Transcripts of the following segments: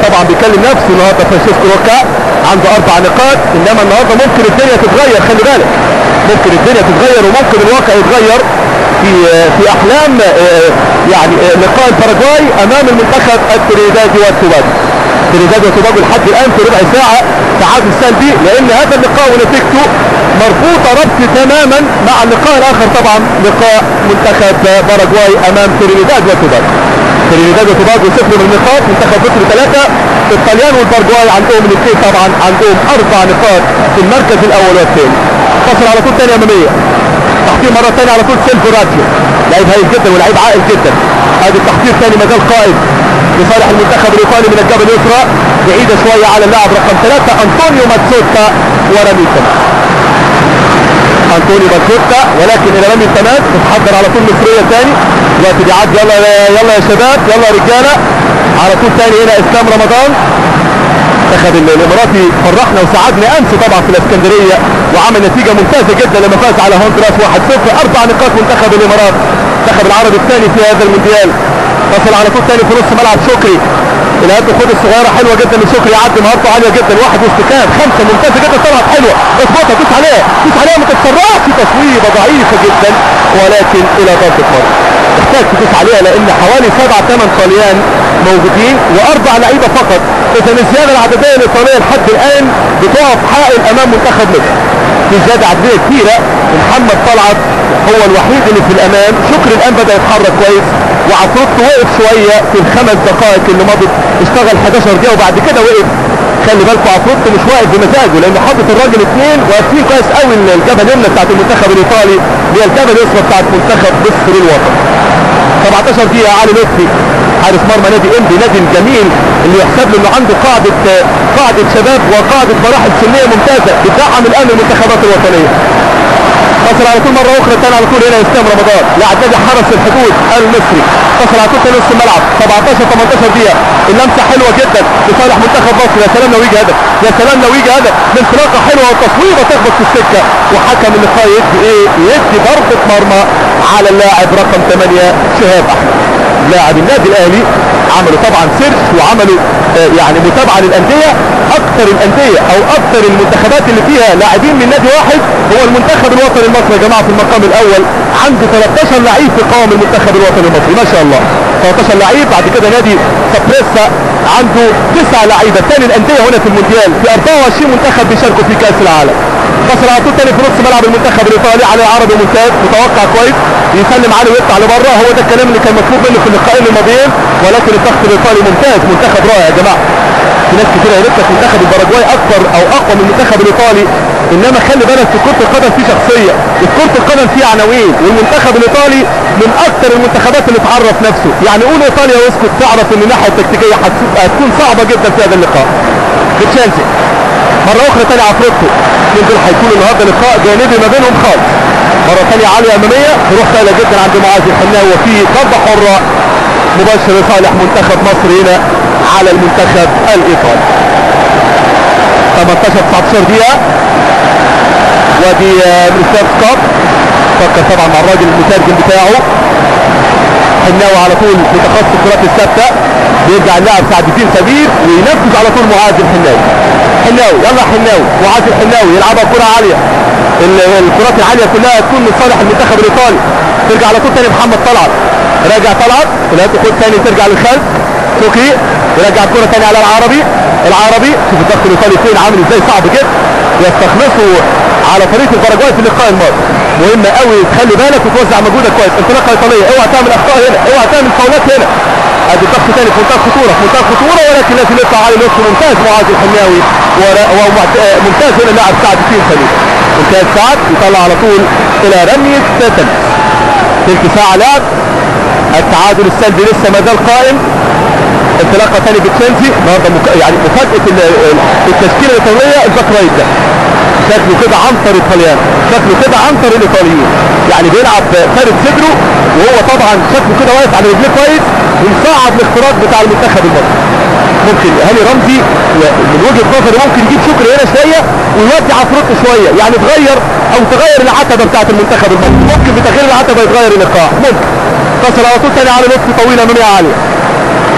طبعا بيكلم نفسه النهارده فرانشيسكو روكا عنده اربع نقاط انما النهارده ممكن الدنيا تتغير خلي بالك ممكن الدنيا تتغير وممكن الواقع يتغير في في احلام آه، يعني آه، لقاء الباراجواي امام المنتخب التريدادي والتوباجو تريداد وتوباجو لحد الان في ربع ساعه تعادل سلبي لان هذا اللقاء ونتيجته مربوطه ربط تماما مع اللقاء الاخر طبعا لقاء منتخب باراجواي امام تريداد وتوباجو تريداد وتوباجو صفر من النقاط منتخب مصر ثلاثه الطليان والباراجواي عندهم الاثنين طبعا عندهم اربع نقاط في المركز الاول والثاني فصل على طول ثانيه اماميه تحضير مره ثانيه على طول سيلفو راتيو لعيب هايل جدا ولعيب عاقل جدا ادي التحضير ثاني ما زال قائد لصالح المنتخب الايطالي من الجبهه اليسرى بعيده شويه على اللاعب رقم ثلاثه انطونيو ماتسوتا ورمي التماس انطونيو ماتسوتا ولكن الى رمي التماس تتحضر على طول مصريه ثاني دلوقتي بيعدي يلا يلا يا شباب يلا يا رجاله على طول ثاني هنا اسلام رمضان المنتخب الاماراتي فرحنا وسعدنا امس طبعا في الاسكندريه وعمل نتيجه ممتازه جدا لما فاز على هوندوراس 1-0 اربع نقاط منتخب الامارات المنتخب العربي الثاني في هذا المونديال وصل على طول ثاني في نص ملعب شكري الهات خد الصغيره حلوه جدا من شكري يعدي مهارته عاليه جدا واحد وسط كام خمسه ممتازه جدا طلعت حلوه اظبطها دوس عليها دوس عليها ما تتسرعش تصويبه ضعيفه جدا ولكن الى ضربه مرمى تحتاج تدوس عليها لان حوالي سبع ثمان طليان موجودين واربع لعيبه فقط اذا الزياده العدديه الايطاليه لحد الان بتقف حائل امام منتخب مصر في زياده عدديه كبيره محمد طلعت هو الوحيد اللي في الامام شكري الان بدا يتحرك كويس وعفروت وقف شويه في الخمس دقائق اللي مضت اشتغل 11 دقيقه وبعد كده وقف خلي بالكم عفروت مش واقف بمزاجه لان حاطط الراجل اثنين واقفين كويس قوي الجبهه اليمنى بتاعت المنتخب الايطالي هي الجبهه اليسرى بتاعت منتخب مصر الوطني 17 دقيقه علي لطفي حارس مرمى نادي انبي نادي الجميل اللي يحسب له انه عنده قاعده قاعده شباب وقاعده مراحل سنيه ممتازه بتدعم الان المنتخبات الوطنيه فصل على طول مره اخرى ثاني على طول هنا اسلام رمضان لاعب نادي حرس الحدود المصري فصل على طول نص الملعب 17 18 دقيقه اللمسه حلوه جدا لصالح منتخب مصر يا سلام لو يجي هدف يا سلام لو يجي هدف انطلاقه حلوه والتصويبه تخبط في السكه وحكم اللقاء يدي ايه يدي ضربه مرمى على اللاعب رقم 8 شهاب احمد لاعب النادي الاهلي عملوا طبعا سيرش وعملوا آه يعني متابعه للانديه اكثر الانديه او اكثر المنتخبات اللي فيها لاعبين من نادي واحد هو المنتخب الوطني المصري يا جماعه في المقام الاول عنده 13 لعيب في قوام المنتخب الوطني المصري ما شاء الله 13 لعيب بعد كده نادي سابريسا عنده تسع لعيبه ثاني الانديه هنا في المونديال في 24 منتخب بيشاركوا في كاس العالم فصل على طول تاني في نص ملعب المنتخب الايطالي علي العربي ممتاز متوقع كويس يسلم عليه ويطلع لبره هو ده الكلام اللي كان مطلوب منه في اللقاءين الماضيين ولكن الضغط الايطالي ممتاز منتخب رائع يا جماعه في ناس كتير قالت لك منتخب الباراجواي اكبر او اقوى من المنتخب الايطالي انما خلي بالك في كره القدم في شخصيه في كره القدم في عناوين والمنتخب الايطالي من اكثر المنتخبات اللي تعرف نفسه يعني قول ايطاليا واسكت تعرف ان الناحيه التكتيكيه هتكون صعبه جدا في هذا اللقاء تشيلسي مرة أخرى تاني عفروتو الاثنين دول هيكونوا النهارده لقاء جانبي ما بينهم خالص مرة تانية عالية أمامية تروح سهلة جدا عند معاذ الحناوي وفي ضربة حرة مباشر لصالح منتخب مصر هنا على المنتخب الإيطالي 18 19 دقيقة وادي مستر سكوت فكر طبعا مع الراجل المترجم بتاعه حناوي على طول متخصص الكرات الثابته بيرجع اللاعب سعد الدين سمير وينفذ على طول معاذ الحناوي حناوي يلا حناوي معاذ الحناوي يلعبها كره عاليه الكرات العاليه كلها تكون من صالح المنتخب الايطالي ترجع على طول تاني محمد طلعت راجع طلعت لا تاخد تاني ترجع للخلف توكي يرجع الكره تاني على العربي العربي شوف الضغط الايطالي فين عامل ازاي صعب جدا يستخلصوا على طريق الباراجواي في اللقاء الماضي مهم قوي تخلي بالك وتوزع مجهودك كويس انطلاقه ايطاليه اوعى تعمل اخطاء هنا اوعى تعمل فاولات هنا ادي الضغط تاني في منتهى الخطوره في منتهى الخطوره ولكن لازم يطلع علي لطفي ممتاز معاذ الحناوي وممتاز هنا اللاعب سعد الدين سليم ممتاز سعد يطلع على طول الى رميه تمس تلت ساعه لعب التعادل السلبي لسه ما زال قائم انطلاقه ثاني بتشيلسي النهارده مك... يعني مفاجاه التشكيله الايطاليه الباك رايت ده شكله كده عنتر ايطاليان شكله كده عنتر الايطاليين يعني بيلعب فارد صدره وهو طبعا شكله كده واقف على رجليه كويس ومصعد الاختراق بتاع المنتخب المصري ممكن هاني رمزي من وجهه نظري ممكن يجيب شكر هنا شويه ويودي عفروتو شويه يعني تغير او تغير العتبه بتاعت المنتخب المصري ممكن بتغيير العتبه يتغير اللقاء ممكن تصل على طول تاني على لطفي طويله اماميه عاليه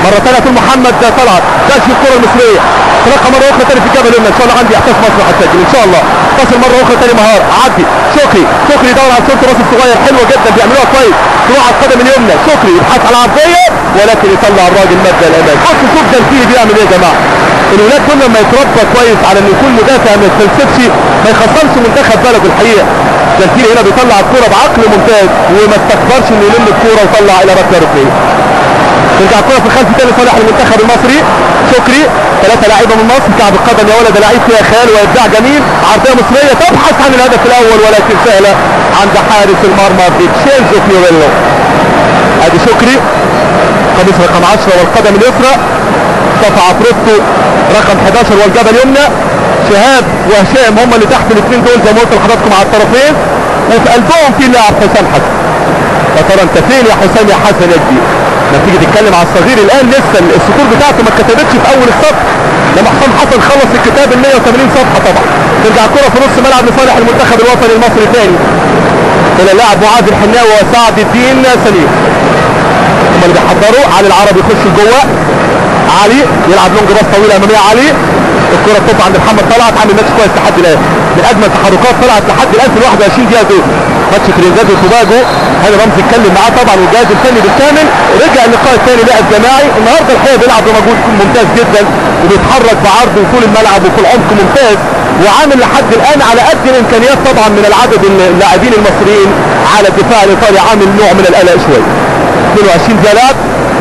مره ثانيه في محمد طلعت داش الكره المصريه تلقى مره اخرى ثانيه في الجبهه اليمنى ان شاء الله عندي احساس مصر هتسجل ان شاء الله تصل مره اخرى ثاني مهار عدي شكري شكري يدور على صوت راس الصغير حلوه جدا بيعملوها كويس تروح على القدم اليمنى شكري يبحث على عرضيه ولكن يطلع الراجل مبدا الامام بص شوف جنسيه بيعمل ايه يا جماعه الولاد كل ما يتربى كويس على انه يكون مدافع ما يتفلسفش ما يخسرش منتخب بلده الحقيقه جنسيه هنا بيطلع الكوره بعقل ممتاز وما استكبرش انه يلم الكوره ويطلع الى ركله ركنيه ترجع الكرة في الخلف تاني صالح المنتخب المصري شكري ثلاثة لاعيبة من مصر كعب القدم يا ولد لعيب فيها خيال وابداع جميل عرضية مصرية تبحث عن الهدف الاول ولكن سهلة عند حارس المرمى فيتشيلزو فيوريلو ادي شكري قميص رقم 10 والقدم اليسرى صفا عفروتو رقم 11 والجبهة اليمنى شهاب وهشام هم اللي تحت الاثنين دول زي ما قلت لحضراتكم على الطرفين وفي قلبهم في اللاعب حسام حسن يا ترى انت فين يا حسام يا حسن يا كبير لما تيجي تتكلم على الصغير الان لسه السطور بتاعته ما اتكتبتش في اول السطر لما حسام حسن خلص الكتاب ال 180 صفحه طبعا ترجع الكره في نص ملعب لصالح المنتخب الوطني المصري ثاني الى اللاعب معاذ الحناوي وسعد الدين سليم هم اللي بيحضروا علي العربي يخش جوه علي يلعب لونج باص طويله اماميه علي الكره بتطلع عند محمد طلعت عامل ماتش كويس لحد الان من اجمل تحركات طلعت لحد الان في ال 21 دقيقه دول ماتش ترينزاد وتوباجو هاني رمزي اتكلم معاه طبعا والجهاز الفني بالكامل رجع اللقاء الثاني لعب جماعي النهارده الحقيقه بيلعب بمجهود ممتاز جدا وبيتحرك بعرض وطول الملعب وفي العمق ممتاز وعامل لحد الان على قد الامكانيات طبعا من العدد اللاعبين المصريين على الدفاع الايطالي عامل نوع من القلق شويه 22 دقيقه لعب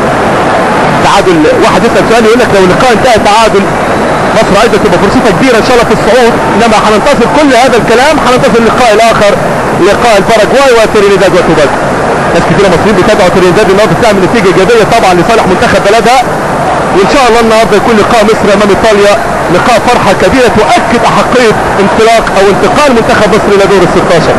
تعادل واحد يسال سؤال يقول لك لو اللقاء انتهى تعادل مصر عايزه تبقى فرصتها كبيره ان شاء الله في الصعود انما هننتصر كل هذا الكلام هننتصر اللقاء الاخر لقاء الباراجواي وترينيداد وتوباجو ناس كثيره مصريين بيتابعوا ترينيداد النهارده بتعمل نتيجه ايجابيه طبعا لصالح منتخب بلدها وان شاء الله النهارده يكون لقاء مصر امام ايطاليا لقاء فرحه كبيره تؤكد احقيه انطلاق او انتقال منتخب مصر الى دور ال 16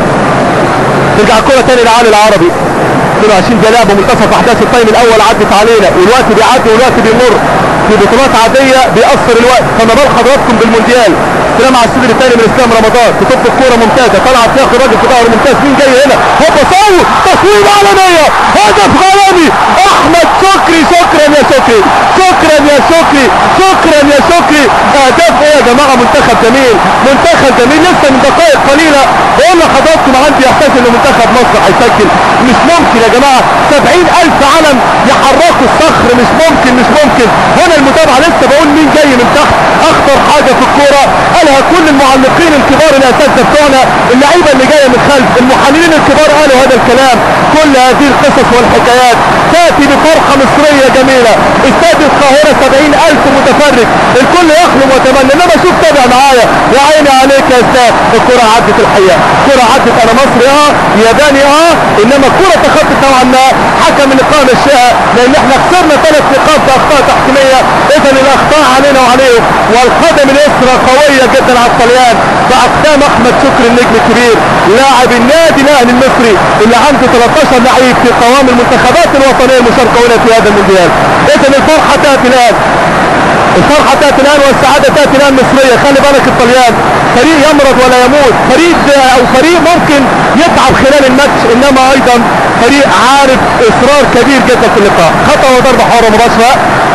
ترجع الكره تاني لعلي العربي 22 ده لعبه منتصف احداث التايم الاول عدت علينا والوقت بيعدي والوقت بيمر في بطولات عاديه بيأثر الوقت فما بال حضراتكم بالمونديال استلام على الصدر الثاني من اسلام رمضان بتطلب الكوره ممتازه طلعت ياخد الراجل في ظهره ممتاز مين جاي هنا هوبا صور تصوير عالميه هدف عالمي احمد شكري شكرا يا شكري شكرا يا شكري شكرا يا شكري اهداف ايه يا جماعه منتخب جميل منتخب جميل لسه من دقائق قليله بقول لحضراتكم عندي احساس ان منتخب مصر هيسجل مش ممكن يا جماعه 70000 علم يحركوا الصخر مش ممكن مش ممكن هنا المتابعه لسه بقول مين جاي من تحت اخطر حاجه في الكوره قالها كل المعلقين الكبار الاساتذه بتوعنا اللعيبه اللي جايه من خلف المحللين الكبار قالوا هذا الكلام كل هذه القصص والحكايات تاتي بفرحه مصريه جميله استاد القاهره 70000 متفرج الكل يحلم ويتمنى انما شوف تابع معايا يا عيني عليك يا استاذ الكره عدت الحقيقه الكره عدت انا مصري اه ياباني اه انما الكره تخطت نوعا ما حكم اللقاء مشاها لان احنا خسرنا ثلاث نقاط باخطاء تحكيميه اذا الاخطاء علينا وعليهم والقدم اليسرى قويه جدا على الطليان باقدام احمد شكري النجم الكبير لاعب النادي الاهلي المصري اللي عنده 13 لعيب في قوام المنتخبات الوطنيه المشاركه هنا في هذا المونديال اذا الفرحه تاتي الان الفرحة تأتي الآن والسعادة تأتي الآن مصرية خلي بالك الطليان فريق يمرض ولا يموت فريق أو فريق ممكن يتعب خلال الماتش إنما أيضا فريق عارف إصرار كبير جدا في اللقاء خطأ وضربة حرة مباشرة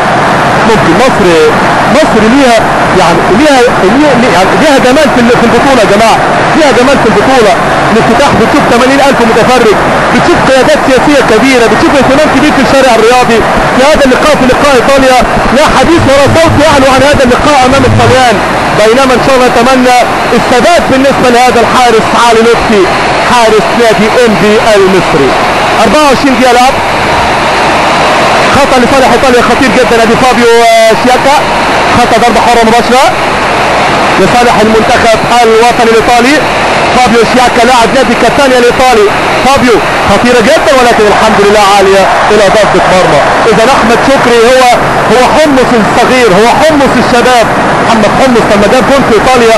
ممكن مصر مصر ليها يعني ليها ليها, يعني ليها جمال في في البطولة يا جماعة ليها جمال في البطولة الافتتاح بتشوف 80000 متفرج بتشوف قيادات سياسية كبيرة بتشوف اهتمام كبير في الشارع الرياضي في هذا اللقاء في لقاء ايطاليا لا حديث ولا صوت يعلو عن هذا اللقاء امام الطليان بينما ان شاء الله نتمنى الثبات بالنسبة لهذا الحارس علي لطفي حارس نادي ام بي المصري 24 دقيقة لعب خطأ لصالح ايطاليا خطير جدا ادي فابيو شياكا خطأ ضربة حرة مباشرة لصالح المنتخب الوطني الايطالي فابيو شياكا لاعب نادي كاتانيا الايطالي فابيو خطيرة جدا ولكن الحمد لله عالية الى ضربة مرمى اذا احمد شكري هو هو حمص الصغير هو حمص الشباب محمد حمص لما جاب جول في ايطاليا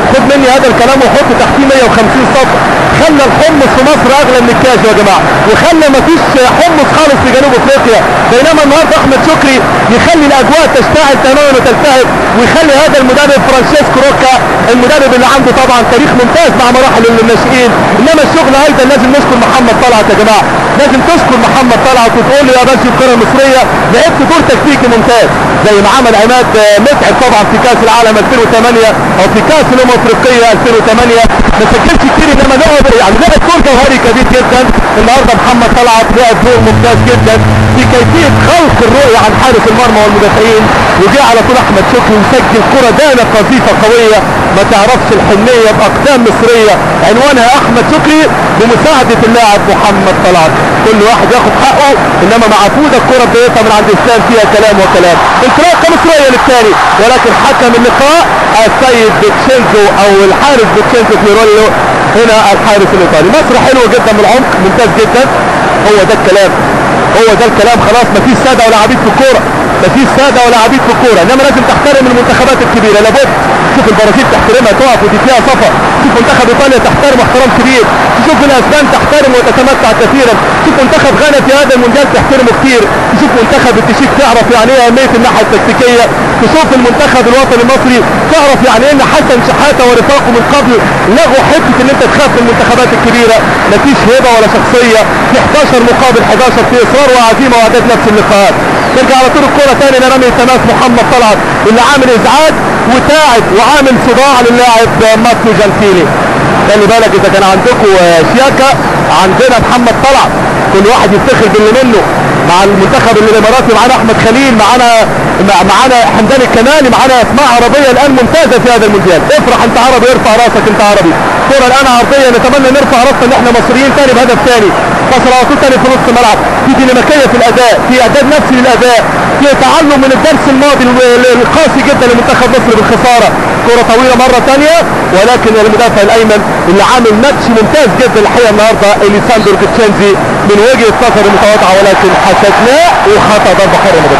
خد مني هذا الكلام وحط تحتيه 150 سطر خلى الحمص في مصر اغلى من الكاش يا جماعه وخلى مفيش حمص خالص في جنوب افريقيا بينما النهارده احمد شكري يخلي الاجواء تشتعل تماما وتلتهب ويخلي هذا المدرب فرانشيسكو روكا المدرب اللي عنده طبعا تاريخ ممتاز مع مراحل الناشئين انما الشغل ايضا لازم نشكر محمد طلعت يا جماعه لازم تشكر محمد طلعت وتقول له يا باشا الكره المصريه لعبت دور تكتيكي ممتاز زي ما عمل عماد متعب طبعا في كاس العالم 2008 او في كاس الامم الافريقيه 2008 ما سجلش كتير انما لعب يعني لعب دور جوهري كبير جدا النهارده محمد طلعت لعب دور ممتاز جدا في كيفيه خلق الرؤيه عن حارس المرمى والمدافعين وجاء على طول احمد شكري وسجل كره دانا قذيفه قويه ما تعرفش الحنيه باقدام مصريه عنوانها احمد شكري بمساعده اللاعب محمد طلعت كل واحد ياخد حقه انما مع فوده الكره بدايتها من عند اسلام فيها كلام وكلام انطلاقه مصريه للثاني ولكن حكم اللقاء السيد بتشينزو او الحارس بتشينزو فيرولو هنا الحارس الايطالي مصر حلوه جدا من العمق ممتاز جدا هو ده الكلام هو ده الكلام خلاص مفيش ساده ولا عبيد في الكوره مفيش ساده ولا عبيد في الكوره انما لازم تحترم المنتخبات الكبيره لابد شوف البرازيل تحترمها تقف وتديها صفا شوف منتخب ايطاليا تحترم احترام كبير تشوف الاسبان تحترم وتتمتع كثيرا شوف منتخب غانا في هذا المونديال تحترمه كتير تشوف منتخب التشيك تعرف يعني ايه اهميه الناحيه التكتيكيه تشوف المنتخب الوطني المصري تعرف يعني ان حسن شحاته ورفاقه من قبل لغوا حته ان انت تخاف من المنتخبات الكبيره مفيش هبه ولا شخصيه في 11 مقابل 11 في اصرار وعزيمه واعداد نفس اللقاءات ترجع على طول الكوره تاني لرمي تماس محمد طلعت اللي عامل ازعاج وتاعب وعامل صداع للاعب ماتيو جانتيني خلي بالك اذا كان عندكم شياكا عندنا محمد طلعت كل واحد يفتخر باللي منه مع المنتخب الاماراتي معانا احمد خليل معانا معانا حمدان الكمالي معانا اسماء عربيه الان ممتازه في هذا المونديال افرح انت عربي ارفع راسك انت عربي كرة الان عرضيه نتمنى نرفع راسنا ان احنا مصريين تاني بهدف تاني فصل على طول تاني في نص الملعب في ديناميكيه في الاداء في اعداد نفسي للاداء في تعلم من الدرس الماضي القاسي جدا لمنتخب مصر بالخساره كرة طويلة مرة ثانية ولكن المدافع الايمن اللي عامل ماتش ممتاز جدا الحقيقة النهاردة اليساندر كوتشينزي من وجهة نظر متواضعة ولكن حسدناه وخطأ ضربة حرة مباشرة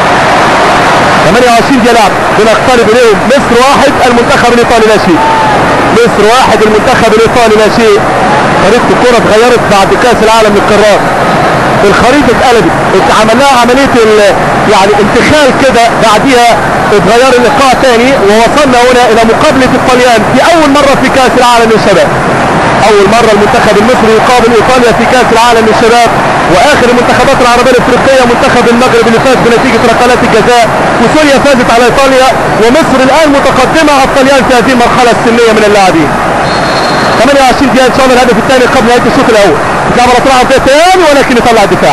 28 دقيقة لعب بنقترب اليهم مصر واحد المنتخب الايطالي لا شيء مصر واحد المنتخب الايطالي لا شيء خريطة الكرة اتغيرت بعد كاس العالم للقارات الخريطة اتقلبت اتعمل لها عملية يعني انتخال كده بعديها اتغير اللقاء تاني ووصلنا هنا الى مقابلة الطليان في اول مرة في كاس العالم للشباب اول مرة المنتخب المصري يقابل ايطاليا في كاس العالم للشباب واخر المنتخبات العربية الافريقية منتخب المغرب اللي فاز بنتيجة ركلات الجزاء وسوريا فازت على ايطاليا ومصر الان متقدمة على الطليان في هذه المرحلة السنية من اللاعبين 28 دقيقة ان شاء الله الهدف الثاني قبل نهاية الشوط الاول يتلعب على طول عرضية ثاني ولكن يطلع الدفاع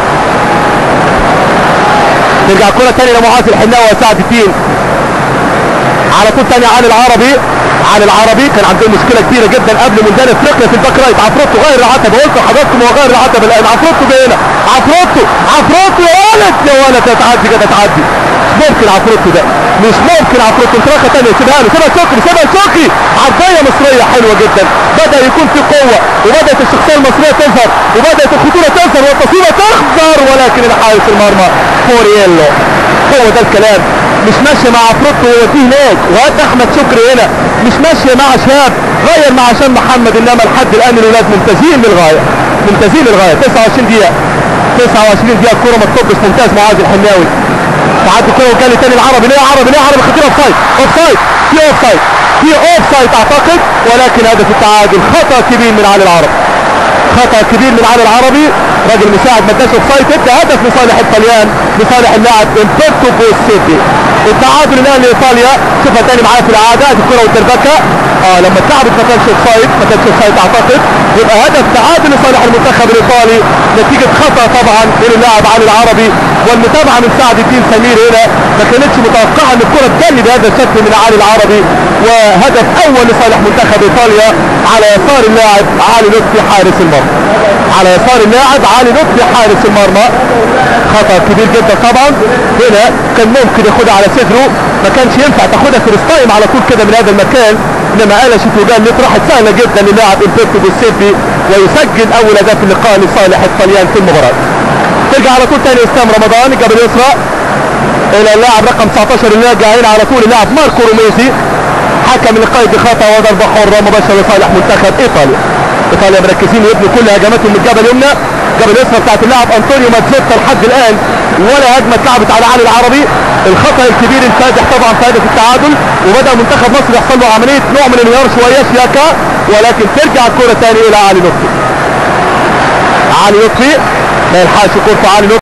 ترجع الكرة الثانية لمعاذ الحناوي وسعد الدين على طول ثاني علي العربي علي العربي كان عنده مشكله كبيره جدا قبل مونديال افريقيا في الباك رايت عفروتو غير العتبه قلت لحضراتكم هو غير العتبه الان عفروتو جاي هنا عفروتو عفروتو يا ولد يا ولد تتعدي كده تتعدي ممكن عفروتو ده مش ممكن عفروتو انطلاقه ثانيه سيبها له سيبها شكري سيبها شكري عرضيه مصريه حلوه جدا بدا يكون في قوه وبدات الشخصيه المصريه تظهر وبدات الخطوره تظهر والتصويره تخضر ولكن الحارس المرمى فورييلو هو ده الكلام مش ماشيه مع عفروتو هو فيه هناك وهات احمد شكري هنا مش ماشيه مع شهاب غير مع هشام محمد انما لحد الان الولاد ممتازين للغايه ممتازين للغايه 29 دقيقه 29 دقيقه الكوره ما تطبش ممتاز معاذ الحناوي تعدي الكوره وجالي تاني العربي ليه عربي ليه عربي خطيره اوف سايد اوف سايد في اوف سايد في اوف سايد اعتقد ولكن هدف التعادل خطا كبير من علي العربي خطا كبير من علي العربي راجل مساعد ما اداش اوف سايد ادى هدف لصالح الطليان لصالح اللاعب امبرتو بوسيتي التعادل الان لايطاليا شوفها تاني معايا في العاده ادي الكره والدربكه اه لما اتلعبت ما كانش اوف سايد ما كانش اوف سايد اعتقد يبقى هدف تعادل لصالح المنتخب الايطالي نتيجه خطا طبعا من اللاعب علي العربي والمتابعه من سعد الدين سمير هنا ما كانتش متوقعه ان الكره تجلي بهذا الشكل من علي العربي وهدف اول لصالح منتخب ايطاليا على يسار اللاعب علي لطفي حارس المرمى على يسار اللاعب علي لطفي حارس المرمى خطا كبير جدا طبعا هنا كان ممكن ياخدها على صدره ما كانش ينفع تاخدها فيرست تايم على طول كده من هذا المكان انما قلشت وجلت راحت سهله جدا للاعب البيرتو بوسيفي ويسجل اول اهداف اللقاء لصالح الطليان في المباراه ترجع على طول تاني اسلام رمضان الجبل اليسرى الى اللاعب رقم 19 اللي راجع هنا على طول اللاعب ماركو روميزي حكم اللقاء بخطا وضربه حره مباشره لصالح منتخب ايطاليا ايطاليا مركزين يبنوا كل هجماتهم من الجبل اليمنى جبل اليسرى بتاعت اللاعب انطونيو ماتزوتا لحد الان ولا هجمه اتلعبت على علي العربي الخطا الكبير الفادح طبعا في هدف التعادل وبدا منتخب مصر يحصل له عمليه نوع من الانهيار شويه شياكا ولكن ترجع الكره ثاني الى علي لطفي علي لطفي ما يلحقش كرة علي لطفي